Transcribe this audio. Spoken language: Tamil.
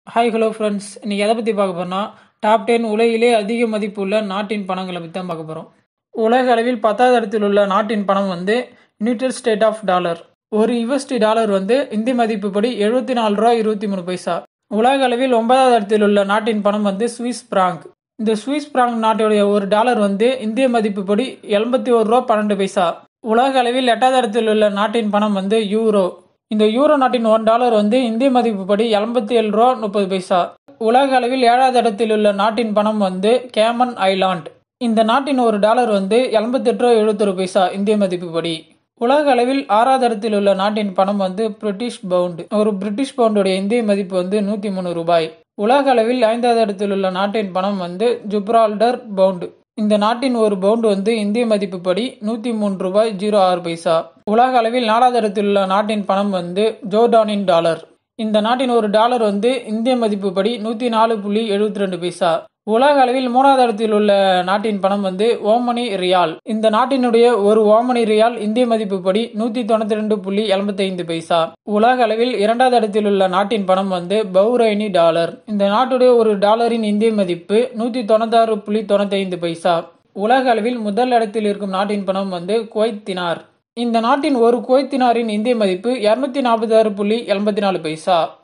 ஹாய் ஹலோ ஃப்ரெண்ட்ஸ் இன்னைக்கு எதை பற்றி பார்க்க போறோம்னா டாப் டென் உலகிலே அதிக மதிப்புள்ள நாட்டின் பணங்களை பற்றி தான் பார்க்க போகிறோம் உலக அளவில் பத்தாவது இடத்தில் உள்ள நாட்டின் பணம் வந்து யுனைடெட் ஸ்டேட் ஆஃப் டாலர் ஒரு யுஎஸ்டி டாலர் வந்து இந்திய மதிப்புப்படி எழுபத்தி நாலு ரூபா இருபத்தி மூணு பைசா உலக அளவில் ஒன்பதாவது இடத்தில் உள்ள நாட்டின் பணம் வந்து சுவிஸ் பிராங்க் இந்த சுவிஸ் பிராங்க் நாட்டுடைய ஒரு டாலர் வந்து இந்திய மதிப்புப்படி எண்பத்தி ஒரு ரூபா பன்னெண்டு பைசா உலக அளவில் எட்டாவது இடத்தில் உள்ள நாட்டின் பணம் வந்து யூரோ இந்த யூரோ நாட்டின் ஒன் டாலர் வந்து இந்திய மதிப்புப்படி எண்பத்தி ஏழு ரூபா முப்பது பைசா உலக அளவில் ஏழாவது இடத்தில் உள்ள நாட்டின் பணம் வந்து கேமன் ஐலாண்ட் இந்த நாட்டின் ஒரு டாலர் வந்து எண்பத்தெட்டு ரூபா எழுபத்தொரு பைசா இந்திய மதிப்புப்படி உலக அளவில் ஆறாவது இடத்தில் உள்ள நாட்டின் பணம் வந்து பிரிட்டிஷ் பவுண்ட் ஒரு பிரிட்டிஷ் பவுண்டுடைய இந்திய மதிப்பு வந்து நூற்றி மூணு ரூபாய் உலக அளவில் ஐந்தாவது இடத்தில் உள்ள நாட்டின் பணம் வந்து ஜுப்ரால்டர் பவுண்டு இந்த நாட்டின் ஒரு பவுண்டு வந்து இந்திய மதிப்புப்படி நூற்றி மூணு ரூபாய் ஜீரோ ஆறு பைசா உலக அளவில் நாலாவது இடத்தில் உள்ள நாட்டின் பணம் வந்து ஜோர்டானின் டாலர் இந்த நாட்டின் ஒரு டாலர் வந்து இந்திய மதிப்புப்படி நூற்றி நாலு புள்ளி எழுபத்தி ரெண்டு பைசா உலக அளவில் மூணாவது இடத்தில் உள்ள நாட்டின் பணம் வந்து ஓமனி ரியால் இந்த நாட்டினுடைய ஒரு ஓமனி ரியால் இந்திய மதிப்புப்படி நூத்தி தொண்ணூத்தி ரெண்டு புள்ளி எண்பத்தி ஐந்து பைசா உலக அளவில் இரண்டாவது இடத்தில் உள்ள நாட்டின் பணம் வந்து பௌரைனி டாலர் இந்த நாட்டுடைய ஒரு டாலரின் இந்திய மதிப்பு நூத்தி தொண்ணூத்தாறு புள்ளி தொண்ணூத்தி ஐந்து பைசா உலக அளவில் முதல் இடத்தில் இருக்கும் நாட்டின் பணம் வந்து குவைத் தினார் இந்த நாட்டின் ஒரு குவைத் தினாரின் இந்திய மதிப்பு இருநூத்தி நாற்பத்தி ஆறு புள்ளி எண்பத்தி நாலு பைசா